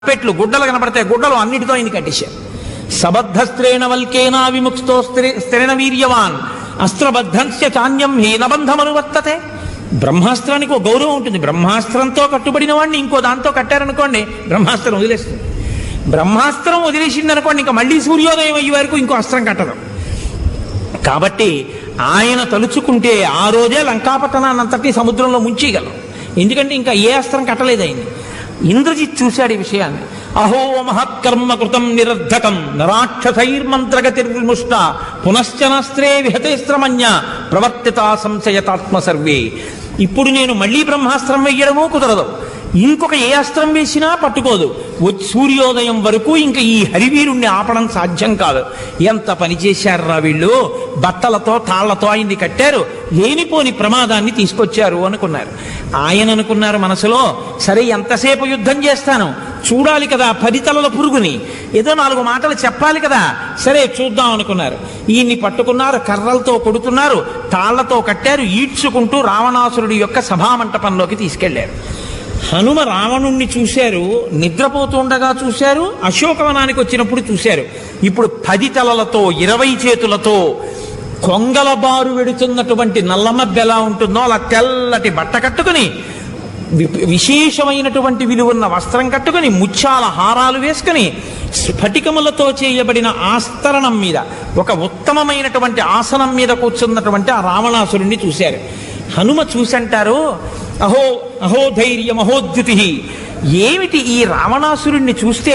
పెట్లు గుడ్డలు కనపడతాయి గుడ్డలు అన్నిటితో ఆయన కట్టేశారు సబద్ధస్త్రేణ వల్కేనా విముక్తో స్త్రేణ వీర్యవాన్ అస్త్రబద్ధంస్య చాన్యం హీనబంధమనువర్తతే బ్రహ్మాస్త్రానికి ఒక గౌరవం ఉంటుంది బ్రహ్మాస్త్రంతో కట్టుబడిన వాడిని ఇంకో దాంతో కట్టారనుకోండి బ్రహ్మాస్త్రం వదిలేస్తుంది బ్రహ్మాస్త్రం వదిలేసింది అనుకోండి ఇంకా మళ్ళీ సూర్యోదయం అయ్యే వరకు ఇంకో అస్త్రం కట్టదు కాబట్టి ఆయన తలుచుకుంటే ఆ రోజే లంకాపట్టణాన్నంతటి సముద్రంలో ముంచేయగలరు ఎందుకంటే ఇంకా ఏ అస్త్రం కట్టలేదు ఆయన ఇంద్రజిత్ చూశాడు ఈ విషయాన్ని అహో మహత్కర్మ కృతం నిరర్ధకం నరాక్షసైర్మంత్రగతిర్విముష్ట పునశ్చనస్త్రే విహతేస్త్రమన్య ప్రవర్తిత సంశయతాత్మ సర్వే ఇప్పుడు నేను మళ్ళీ బ్రహ్మాస్త్రం వెయ్యడమూ కుదరదు ఇంకొక ఏ అస్త్రం వేసినా పట్టుకోదు వచ్చి సూర్యోదయం వరకు ఇంకా ఈ హరివీరుణ్ణి ఆపడం సాధ్యం కాదు ఎంత పని చేశారురా వీళ్ళు బట్టలతో తాళ్లతో ఆయన్ని కట్టారు లేనిపోని ప్రమాదాన్ని తీసుకొచ్చారు అనుకున్నారు ఆయన అనుకున్నారు మనసులో సరే ఎంతసేపు యుద్ధం చేస్తాను చూడాలి కదా పది తలల పురుగుని ఏదో నాలుగు మాటలు చెప్పాలి కదా సరే చూద్దాం అనుకున్నారు ఈయన్ని పట్టుకున్నారు కర్రలతో కొడుతున్నారు తాళ్లతో కట్టారు ఈడ్చుకుంటూ రావణాసురుడి యొక్క సభామంటపంలోకి తీసుకెళ్లారు హనుమ రావణుణ్ణి చూశారు నిద్రపోతుండగా చూశారు అశోకవనానికి వచ్చినప్పుడు చూశారు ఇప్పుడు పది తలలతో ఇరవై చేతులతో కొంగల బారు వెడుతున్నటువంటి నల్లమబ్బ ఎలా ఉంటుందో అలా తెల్లటి బట్ట కట్టుకుని వి- విశేషమైనటువంటి విలువన్న వస్త్రం కట్టుకుని ముత్యాల హారాలు వేసుకుని స్ఫటికములతో చేయబడిన ఆస్తరణం మీద ఒక ఉత్తమమైనటువంటి ఆసనం మీద కూర్చున్నటువంటి ఆ రావణాసురుణ్ణి చూశారు హనుమ చూసంటారు అహో అహో ధైర్యం అహోద్యుతి ఏమిటి ఈ రావణాసురుణ్ణి చూస్తే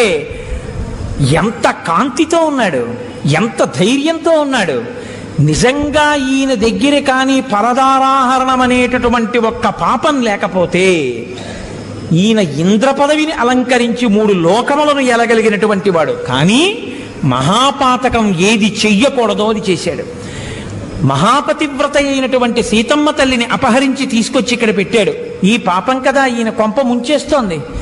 ఎంత కాంతితో ఉన్నాడు ఎంత ధైర్యంతో ఉన్నాడు నిజంగా ఈయన దగ్గర కానీ పరదారాహరణం అనేటటువంటి ఒక్క పాపం లేకపోతే ఈయన ఇంద్ర పదవిని అలంకరించి మూడు లోకములను ఎలగలిగినటువంటి వాడు కానీ మహాపాతకం ఏది చెయ్యకూడదో అది చేశాడు మహాపతివ్రత అయినటువంటి సీతమ్మ తల్లిని అపహరించి తీసుకొచ్చి ఇక్కడ పెట్టాడు ఈ పాపం కదా ఈయన కొంప ముంచేస్తోంది